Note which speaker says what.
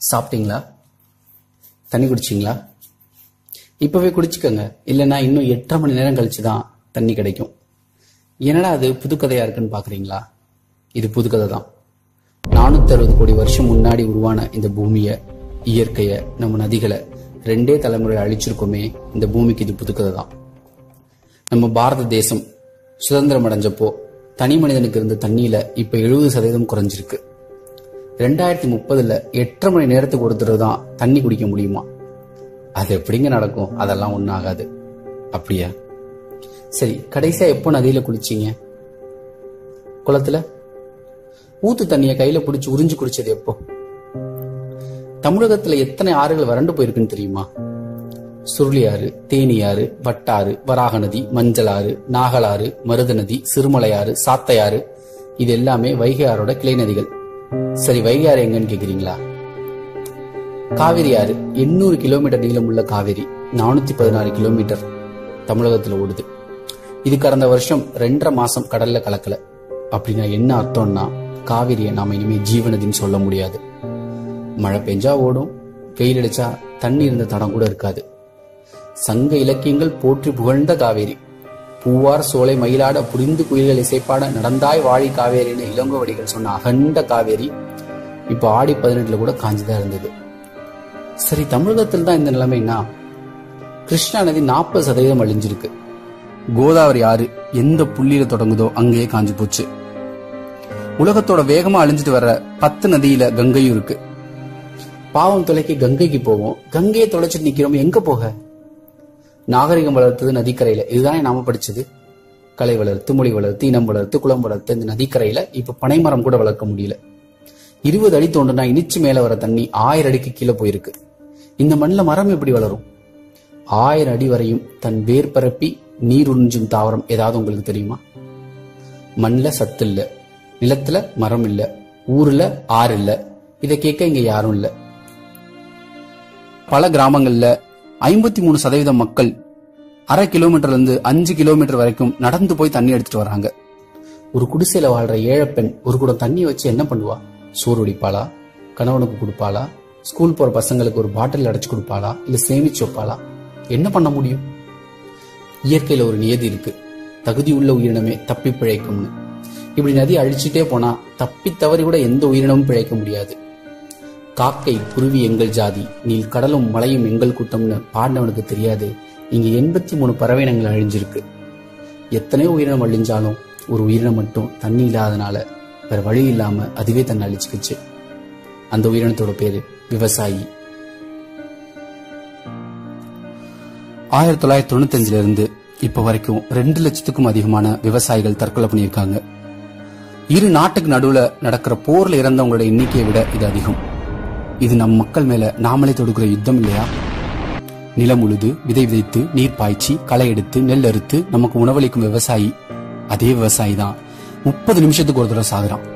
Speaker 1: சாப்பிட்டீங்களா தண்ணி குடிச்சிங்களா இப்பவே குடிச்சுக்கோங்க இல்லைன்னா இன்னும் எட்டரை மணி நேரம் கழிச்சு தான் தண்ணி கிடைக்கும் என்னடா அது புதுக்கதையா இருக்குன்னு பாக்குறீங்களா இது புதுக்கதை தான் நானூத்தி அறுபது கோடி வருஷம் முன்னாடி உருவான இந்த பூமியை இயற்கைய நம்ம நதிகளை ரெண்டே தலைமுறை அழிச்சிருக்கோமே இந்த பூமிக்கு இது புதுக்கதை தான் நம்ம பாரத தேசம் சுதந்திரம் அடைஞ்சப்போ தனி மனிதனுக்கு இருந்த தண்ணியில இப்ப எழுபது சதவீதம் குறைஞ்சிருக்கு ரெண்டாயிரத்தி முப்பதுல எட்டரை மணி நேரத்துக்கு ஒரு தடவை தான் தண்ணி குடிக்க முடியுமா அது எப்படிங்க நடக்கும் அதெல்லாம் ஒன்றும் ஆகாது அப்படியா சரி கடைசியா எப்போ நதியில குளிச்சீங்க குளத்துல ஊத்து தண்ணியை கையில பிடிச்சி உறிஞ்சு குடிச்சது எப்போ தமிழகத்துல எத்தனை ஆறுகள் வறண்டு போயிருக்குன்னு தெரியுமா சுருளியாறு தேனியாறு வட்டாறு வராக நதி மஞ்சளாறு நாகலாறு மருத நதி சிறுமலையாறு சாத்தையாறு இது எல்லாமே வைகை ஆறோட கிளை நதிகள் சரி வைகை ஆறு எங்கன்னு கேக்குறீங்களா காவிரி ஆறு எண்ணூறு கிலோமீட்டர் நீளம் உள்ள காவிரி நானூத்தி பதினாறு கிலோமீட்டர் தமிழகத்துல ஓடுது இது கடந்த வருஷம் ரெண்டரை மாசம் கடல்ல கலக்கல அப்படின்னா என்ன அர்த்தம்னா காவிரியை நாம இனிமே ஜீவநதின்னு சொல்ல முடியாது மழை பெஞ்சா ஓடும் வெயில் அடிச்சா தண்ணி இருந்த தடம் கூட இருக்காது சங்க இலக்கியங்கள் போற்றி புகழ்ந்த காவேரி பூவார் சோலை மயிலாட புரிந்து குயில்கள் இசைப்பாட நடந்தாய் வாழி காவேரின்னு இளங்கோவடிகள் சொன்ன அகண்ட காவேரி இப்ப ஆடி பதினெட்டுல கூட காஞ்சுதான் இருந்தது சரி தமிழகத்தில் தான் இந்த நிலைமைனா கிருஷ்ணா நதி நாற்பது சதவீதம் அழிஞ்சிருக்கு கோதாவரி ஆறு எந்த புள்ளியில தொடங்குதோ அங்கேயே காஞ்சு போச்சு உலகத்தோட வேகமா அழிஞ்சிட்டு வர்ற பத்து நதியில கங்கையும் இருக்கு பாவம் தொலைக்கி கங்கைக்கு போவோம் கங்கையை தொலைச்சிட்டு நிக்கிறோம் எங்க போக நாகரிகம் வளர்த்தது நதிக்கரையில இதுதானே நாம படிச்சது கலை வளர்த்து மொழி வளர்த்து இனம் வளர்த்து குளம் வளர்த்து இந்த நதிக்கரையில இப்ப பனைமரம் கூட வளர்க்க முடியல இருபது அடி தோண்டுனா இனிச்சு மேல வர தண்ணி ஆயிரம் அடிக்கு கீழே போயிருக்கு இந்த மண்ணில் மரம் எப்படி வளரும் ஆயிரம் அடி வரையும் தன் வேர் பரப்பி நீர் உறிஞ்சும் தாவரம் ஏதாவது உங்களுக்கு தெரியுமா மண்ணில் சத்து இல்ல நிலத்துல மரம் இல்ல ஊர்ல ஆறு இல்ல இதை கேட்க இங்க யாரும் இல்ல பல கிராமங்கள்ல ஐம்பத்தி மூணு சதவீதம் மக்கள் அரை கிலோமீட்டர்ல இருந்து அஞ்சு கிலோமீட்டர் வரைக்கும் நடந்து போய் தண்ணி எடுத்துட்டு வராங்க ஒரு குடிசையில வாழ்ற ஏழை பெண் ஒரு குடம் தண்ணி வச்சு என்ன பண்ணுவா சோறு வடிப்பாளா கணவனுக்கு கொடுப்பாளா ஸ்கூல் போற பசங்களுக்கு ஒரு பாட்டில் அடைச்சு கொடுப்பாளா இல்ல சேமிச்சு வைப்பாளா என்ன பண்ண முடியும் இயற்கையில ஒரு நியதி இருக்கு தகுதி உள்ள உயிரினமே தப்பி பிழைக்கும்னு இப்படி நதி அழிச்சிட்டே போனா தப்பி தவறி கூட எந்த உயிரினமும் பிழைக்க முடியாது காக்கை குருவி எங்கள் ஜாதி நீல் கடலும் மலையும் எங்கள் கூட்டம்னு பாடினவனுக்கு தெரியாது இங்க எண்பத்தி மூணு பறவையினங்கள் அழிஞ்சிருக்கு எத்தனையோ உயிரினம் அழிஞ்சாலும் ஒரு உயிரினம் மட்டும் தண்ணி இல்லாதனால வேற வழி இல்லாம அதுவே தன்னை அழிச்சுக்கிச்சு அந்த உயிரினத்தோட பேரு விவசாயி ஆயிரத்தி தொள்ளாயிரத்தி தொண்ணூத்தஞ்சுல இருந்து இப்ப வரைக்கும் ரெண்டு லட்சத்துக்கும் அதிகமான விவசாயிகள் தற்கொலை பண்ணியிருக்காங்க இரு நாட்டுக்கு நடுவுல நடக்கிற போர்ல இறந்தவங்களோட எண்ணிக்கையை விட இது அதிகம் இது நம் மக்கள் மேல நாமளே தொடுக்கிற யுத்தம் இல்லையா நிலம் உழுது விதை விதைத்து நீர் பாய்ச்சி களை எடுத்து நெல் அறுத்து நமக்கு உணவளிக்கும் விவசாயி அதே விவசாயி தான் முப்பது நிமிஷத்துக்கு ஒரு தடவை சாகுறான்